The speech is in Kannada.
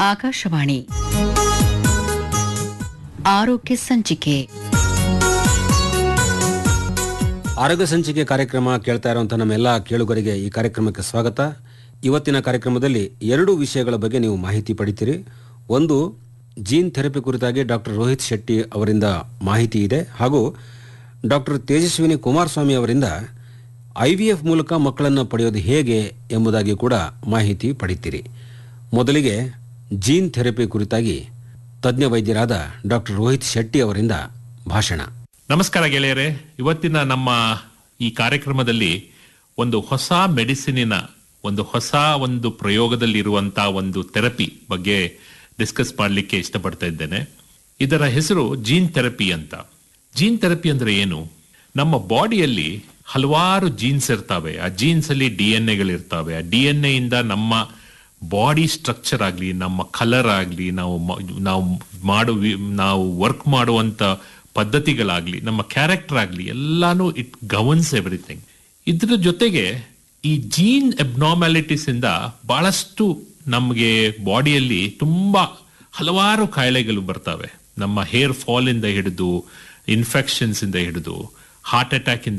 ಆಕಾಶವಾಣಿ ಆರೋಗ್ಯ ಸಂಚಿಕೆ ಆರೋಗ್ಯ ಸಂಚಿಕೆ ಕಾರ್ಯಕ್ರಮ ಕೇಳ್ತಾ ಇರುವಂಥ ನಮ್ಮೆಲ್ಲ ಕೇಳುಗರಿಗೆ ಈ ಕಾರ್ಯಕ್ರಮಕ್ಕೆ ಸ್ವಾಗತ ಇವತ್ತಿನ ಕಾರ್ಯಕ್ರಮದಲ್ಲಿ ಎರಡು ವಿಷಯಗಳ ಬಗ್ಗೆ ನೀವು ಮಾಹಿತಿ ಪಡಿತೀರಿ ಒಂದು ಜೀನ್ ಥೆರಪಿ ಕುರಿತಾಗಿ ಡಾಕ್ಟರ್ ರೋಹಿತ್ ಶೆಟ್ಟಿ ಅವರಿಂದ ಮಾಹಿತಿ ಇದೆ ಹಾಗೂ ಡಾಕ್ಟರ್ ತೇಜಸ್ವಿನಿ ಕುಮಾರಸ್ವಾಮಿ ಅವರಿಂದ ಐ ವಿ ಎಫ್ ಮೂಲಕ ಮಕ್ಕಳನ್ನು ಪಡೆಯೋದು ಹೇಗೆ ಎಂಬುದಾಗಿ ಕೂಡ ಮಾಹಿತಿ ಪಡಿತೀರಿ ಮೊದಲಿಗೆ ಜೀನ್ ಥೆರಪಿ ಕುರಿತಾಗಿ ತಜ್ಞ ವೈದ್ಯರಾದ ಡಾಕ್ಟರ್ ರೋಹಿತ್ ಶೆಟ್ಟಿ ಅವರಿಂದ ಭಾಷಣ ನಮಸ್ಕಾರ ಗೆಳೆಯರೆ ಇವತ್ತಿನ ನಮ್ಮ ಈ ಕಾರ್ಯಕ್ರಮದಲ್ಲಿ ಒಂದು ಹೊಸ ಮೆಡಿಸಿನಿನ ಒಂದು ಹೊಸ ಒಂದು ಪ್ರಯೋಗದಲ್ಲಿರುವಂತಹ ಒಂದು ಥೆರಪಿ ಬಗ್ಗೆ ಡಿಸ್ಕಸ್ ಮಾಡಲಿಕ್ಕೆ ಇಷ್ಟಪಡ್ತಾ ಇದ್ದೇನೆ ಇದರ ಹೆಸರು ಜೀನ್ ಥೆರಪಿ ಅಂತ ಜೀನ್ ಥೆರಪಿ ಅಂದ್ರೆ ಏನು ನಮ್ಮ ಬಾಡಿಯಲ್ಲಿ ಹಲವಾರು ಜೀನ್ಸ್ ಇರ್ತವೆ ಆ ಜೀನ್ಸ್ ಅಲ್ಲಿ ಡಿ ಎನ್ ಎಗಳಿರ್ತವೆ ಆ ಡಿ ಎನ್ ಇಂದ ನಮ್ಮ ಬಾಡಿ ಸ್ಟ್ರಕ್ಚರ್ ಆಗಲಿ ನಮ್ಮ ಕಲರ್ ಆಗಲಿ ನಾವು ಮ- ನಾವು ಮಾಡೋ ವಿ- ನಾವು ವರ್ಕ್ ಮಾಡುವಂತ ಪದ್ಧತಿಗಳಾಗ್ಲಿ ನಮ್ಮ ಕ್ಯಾರೆಕ್ಟರ್ ಆಗಲಿ ಎಲ್ಲಾನು ಇಟ್ ಗವರ್ನ್ಸ್ ಎವ್ರಿಥಿಂಗ್ ಇದ್ರ ಜೊತೆಗೆ ಈ ಜೀನ್ ಅಬ್ನಾರ್ಮ್ಯಾಲಿಟೀಸ್ ಇಂದ ಬಹಳಷ್ಟು ನಮಗೆ ಬಾಡಿಯಲ್ಲಿ ತುಂಬಾ ಹಲವಾರು ಕಾಯಿಲೆಗಳು ಬರ್ತವೆ ನಮ್ಮ ಹೇರ್ ಫಾಲ್ ಇಂದ ಹಿಡಿದು ಇನ್ಫೆಕ್ಷನ್ಸ್ ಇಂದ ಹಿಡಿದು ಹಾರ್ಟ್ ಅಟ್ಯಾಕ್ ಇಂದ